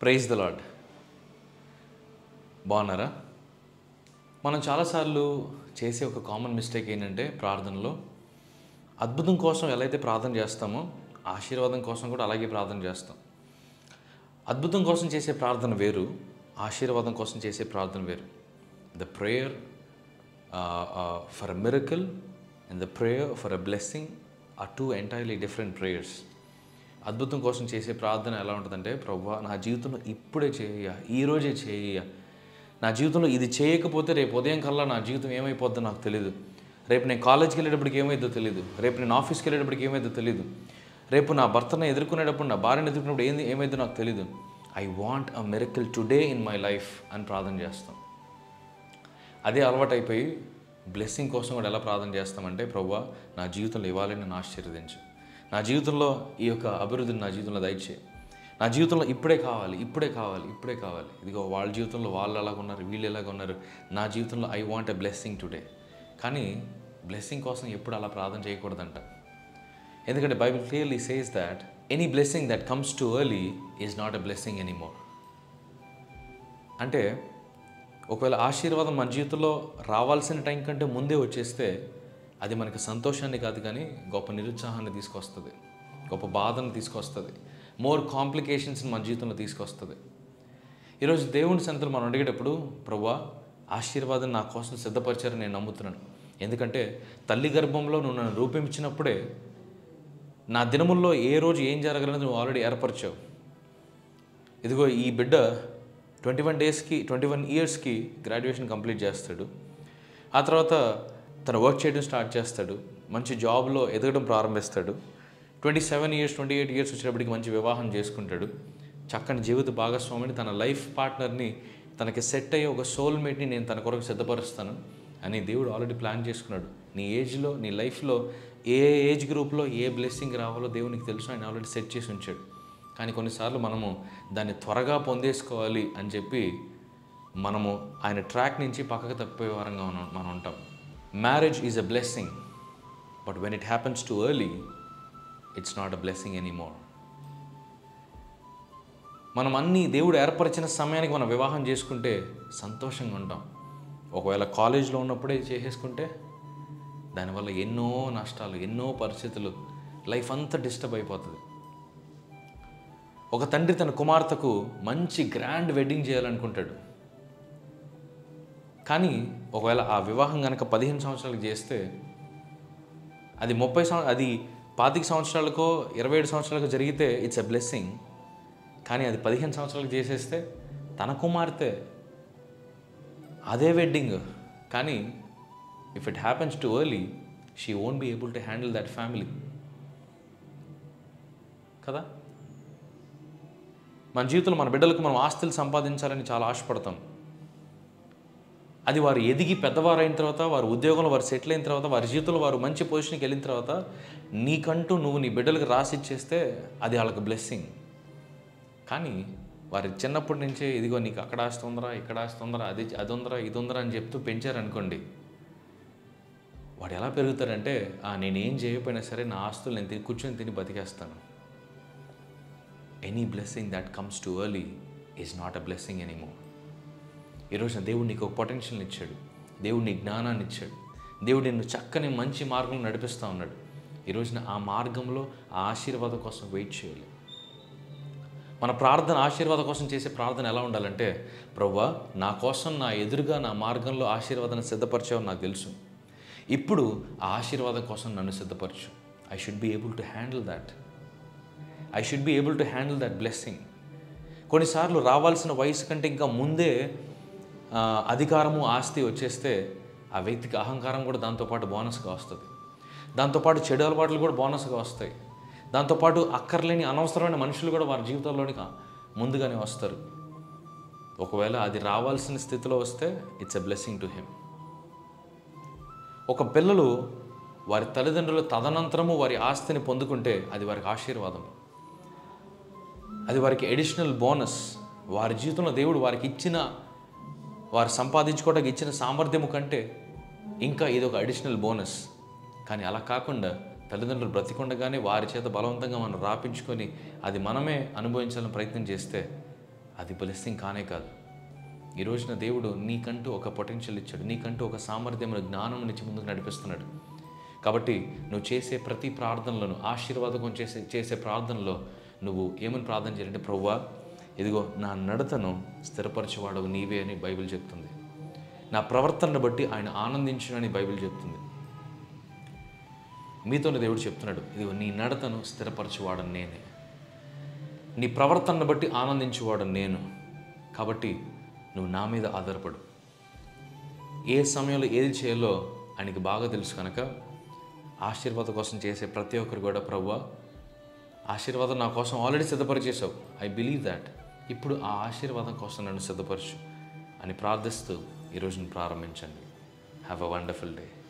praise the lord బాగున్నారా మనం చాలాసార్లు చేసే ఒక కామన్ మిస్టేక్ ఏంటంటే ప్రార్థనలో అద్భుతం కోసం ఎలా అయితే ప్రార్థన చేస్తామో ఆశీర్వాదం కోసం కూడా అలాగే ప్రార్థన చేస్తాం అద్భుతం కోసం చేసే ప్రార్థన వేరు ఆశీర్వాదం కోసం చేసే ప్రార్థన వేరు the prayer for a miracle and the prayer for a blessing are two entirely different prayers అద్భుతం కోసం చేసే ప్రార్థన ఎలా ఉంటుందంటే ప్రవ్వా నా జీవితంలో ఇప్పుడే చేయ ఈరోజే చేయ నా జీవితంలో ఇది చేయకపోతే రేపు ఉదయం కల్లా నా జీవితం ఏమైపోద్దో నాకు తెలియదు రేపు నేను కాలేజ్కి వెళ్ళేటప్పటికి ఏమైందో తెలియదు రేపు నేను ఆఫీస్కి వెళ్ళేటప్పటికి ఏమైందో తెలియదు రేపు నా భర్తను ఎదుర్కొనేటప్పుడు నా భార్యను ఎదుర్కొనేటప్పుడు ఏంది ఏమైందో నాకు తెలియదు I want a miracle today in my life అని ప్రార్థన చేస్తాం అదే అలవాటు అయిపోయి బ్లెస్సింగ్ కోసం కూడా ఎలా ప్రార్థన చేస్తామంటే ప్రవ్వా నా జీవితంలో ఇవ్వాలని నన్ను ఆశీర్వదించు నా జీవితంలో ఈ యొక్క అభివృద్ధిని నా జీవితంలో దయచే నా జీవితంలో ఇప్పుడే కావాలి ఇప్పుడే కావాలి ఇప్పుడే కావాలి ఇదిగో వాళ్ళ జీవితంలో వాళ్ళు ఎలాగ ఉన్నారు వీళ్ళు ఎలాగ ఉన్నారు నా జీవితంలో I want a blessing today కానీ బ్లెస్సింగ్ కోసం ఎప్పుడు అలా ప్రార్థన చేయకూడదంట ఎందుకంటే Bible clearly says that any blessing that comes too early is not a blessing anymore అంటే ఒకవేళ ఆశీర్వాదం మన జీవితంలో రావాల్సిన టైం కంటే ముందే వచ్చేస్తే అది మనకి సంతోషాన్ని కాదు కానీ గొప్ప నిరుత్సాహాన్ని తీసుకొస్తుంది గొప్ప బాధను తీసుకొస్తుంది మోర్ కాంప్లికేషన్స్ని మన జీవితంలో తీసుకొస్తుంది ఈరోజు దేవుని సంతలు మనం అడిగేటప్పుడు ప్రభా ఆశీర్వాదం నా కోసం సిద్ధపరిచారని నేను నమ్ముతున్నాను ఎందుకంటే తల్లి గర్భంలో నువ్వు నన్ను రూపించినప్పుడే నా దినముల్లో ఏ రోజు ఏం జరగాలని నువ్వు ఆల్రెడీ ఏర్పరిచావు ఇదిగో ఈ బిడ్డ ట్వంటీ వన్ డేస్కి ట్వంటీ వన్ ఇయర్స్కి గ్రాడ్యుయేషన్ కంప్లీట్ చేస్తాడు ఆ తర్వాత తన వర్క్ చేయడం స్టార్ట్ చేస్తాడు మంచి జాబ్లో ఎదగడం ప్రారంభిస్తాడు twenty seven years twenty eight years వచ్చేటప్పటికి మంచి వివాహం చేసుకుంటాడు చక్కని జీవిత భాగస్వామిని తన లైఫ్ పార్ట్నర్ని తనకి సెట్ అయ్యే ఒక సోల్మేట్ని నేను తన కొరకు సిద్ధపరుస్తాను అని దేవుడు ఆల్రెడీ ప్లాన్ చేసుకున్నాడు నీ ఏజ్లో నీ లైఫ్లో ఏ ఏజ్ గ్రూప్లో ఏ బ్లెస్సింగ్ రావాలో దేవునికి తెలుసు ఆయన ఆల్రెడీ సెట్ చేసి ఉంచాడు కానీ కొన్నిసార్లు మనము దాన్ని త్వరగా పొందేసుకోవాలి అని చెప్పి మనము ఆయన ట్రాక్ నుంచి పక్కకు తప్పిపోయే వారంగా మనం మనం ఉంటాం marriage is a blessing but when it happens too early it's not a blessing anymore మనం అన్ని దేవుడు ఏర్పరిచిన సమయానికి మనం వివాహం చేసుకుంటే సంతోషంగా ఉంటాం ఒకవేళ కాలేజ్లో ఉన్నప్పుడే చేసేసుకుంటే దానివల్ల ఎన్నో నష్టాలు ఎన్నో పరిస్థితులు లైఫ్ అంతా డిస్టర్బ్ అయిపోతుంది ఒక తండ్రి తన కుమార్తెకు మంచి గ్రాండ్ వెడ్డింగ్ చేయాలనుకుంటాడు కానీ ఒకవేళ ఆ వివాహం కనుక పదిహేను సంవత్సరాలకు చేస్తే అది ముప్పై సంవ అది పాతిక సంవత్సరాలకో ఇరవై ఏడు సంవత్సరాలకు జరిగితే ఇట్స్ ఎ బ్లెస్సింగ్ కానీ అది పదిహేను సంవత్సరాలకు చేసేస్తే తన కుమార్తె అదే వెడ్డింగ్ కానీ if it happens too early she won't be able to handle that family కదా మన జీవితంలో మన బిడ్డలకు మనం ఆస్తులు సంపాదించాలని చాలా ఆశపడతాం అది వారు ఎదిగి పెద్దవారు అయిన తర్వాత వారు ఉద్యోగంలో వారు సెటిల్ అయిన తర్వాత వారి జీవితంలో వారు మంచి పొజిషన్కి వెళ్ళిన తర్వాత నీకంటూ నువ్వు నీ బిడ్డలకు రాసి ఇచ్చేస్తే అది వాళ్ళకి బ్లెస్సింగ్ కానీ వారి చిన్నప్పటి నుంచే ఇదిగో నీకు అక్కడ ఆస్తుందరా ఇక్కడ ఆస్తుందరా అది అది ఉందరా ఇది ఉందరా అని చెప్తూ పెంచారనుకోండి వాడు ఎలా పెరుగుతాడంటే "ఆ, నేనేం చేయకపోయినా సరే నా ఆస్తులు నేను తిని కూర్చొని తిని బతికేస్తాను any blessing that comes too early is not a blessing anymore ఈరోజు దేవుడు నీకు ఒక పొటెన్షియల్ ఇచ్చాడు దేవుడు నీ జ్ఞానాన్ని ఇచ్చాడు దేవుడు నిన్ను చక్కని మంచి మార్గం నడిపిస్తూ ఉన్నాడు ఈరోజున ఆ మార్గంలో ఆ ఆశీర్వాదం కోసం వెయిట్ చేయాలి మన ప్రార్థన ఆశీర్వాదం కోసం చేసే ప్రార్థన ఎలా ఉండాలంటే ప్రవ్వా నా కోసం నా ఎదురుగా నా మార్గంలో ఆశీర్వాదాన్ని సిద్ధపరిచావు నాకు తెలుసు ఇప్పుడు ఆ ఆశీర్వాదం కోసం నన్ను సిద్ధపరచు I should be able to handle that I should be able to handle that blessing కొన్నిసార్లు రావాల్సిన వయసు కంటే ఇంకా ముందే ఆ, అధికారము ఆస్తి వచ్చేస్తే ఆ వ్యక్తికి అహంకారం కూడా దాంతోపాటు బోనస్గా వస్తుంది దాంతోపాటు చెడు అలవాట్లు కూడా బోనస్గా వస్తాయి దాంతోపాటు అక్కర్లేని అనవసరమైన మనుషులు కూడా వారి జీవితంలోనికి ముందుగానే వస్తారు ఒకవేళ అది రావాల్సిన స్థితిలో వస్తే it's a blessing to him ఒక పిల్లలు వారి తల్లిదండ్రులు తదనంతరము వారి ఆస్తిని పొందుకుంటే అది వారికి ఆశీర్వాదం అది వారికి ఎడిషనల్ బోనస్ వారి జీవితంలో దేవుడు వారికి ఇచ్చిన వారు సంపాదించుకోవడానికి ఇచ్చిన సామర్థ్యము కంటే ఇంకా ఇది ఒక అడిషనల్ బోనస్ కానీ అలా కాకుండా తల్లిదండ్రులు బ్రతికుండగానే వారి చేత బలవంతంగా మనం రాపించుకొని అది మనమే అనుభవించాలని ప్రయత్నం చేస్తే అది బ్లెస్సింగ్ కానే కాదు ఈ రోజున దేవుడు నీకంటూ ఒక పొటెన్షియల్ ఇచ్చాడు నీకంటూ ఒక సామర్థ్యమైన జ్ఞానం ఇచ్చి ముందుకు నడిపిస్తున్నాడు కాబట్టి నువ్వు చేసే ప్రతి ప్రార్థనలోను ఆశీర్వాదకం చేసే చేసే ప్రార్థనలో నువ్వు ఏమని ప్రార్థన చేయాలంటే ప్రవ్వా ఇదిగో నా నడతను స్థిరపరచేవాడు నీవే అని బైబిల్ చెప్తుంది నా ప్రవర్తనను బట్టి ఆయన ఆనందించునని బైబిల్ చెప్తుంది మీతోనే దేవుడు చెప్తున్నాడు ఇదిగో నీ నడతను స్థిరపరచేవాడని నేనే నీ ప్రవర్తనను బట్టి ఆనందించేవాడు నేను కాబట్టి నువ్వు నా మీద ఆధారపడు ఏ సమయంలో ఏది చేయాలో ఆయనకి బాగా తెలుసు కనుక ఆశీర్వాదం కోసం చేసే ప్రతి ఒక్కరు కూడా ప్రవ్వా ఆశీర్వాదం నా కోసం ఆల్రెడీ సిద్ధపరిచేసావు ఐ బిలీవ్ దాట్ ఇప్పుడు ఆ ఆశీర్వాదం కోసం నన్ను సిద్ధపరచు అని ప్రార్థిస్తూ ఈరోజును ప్రారంభించండి హ్యావ్ అ వండర్ఫుల్ డే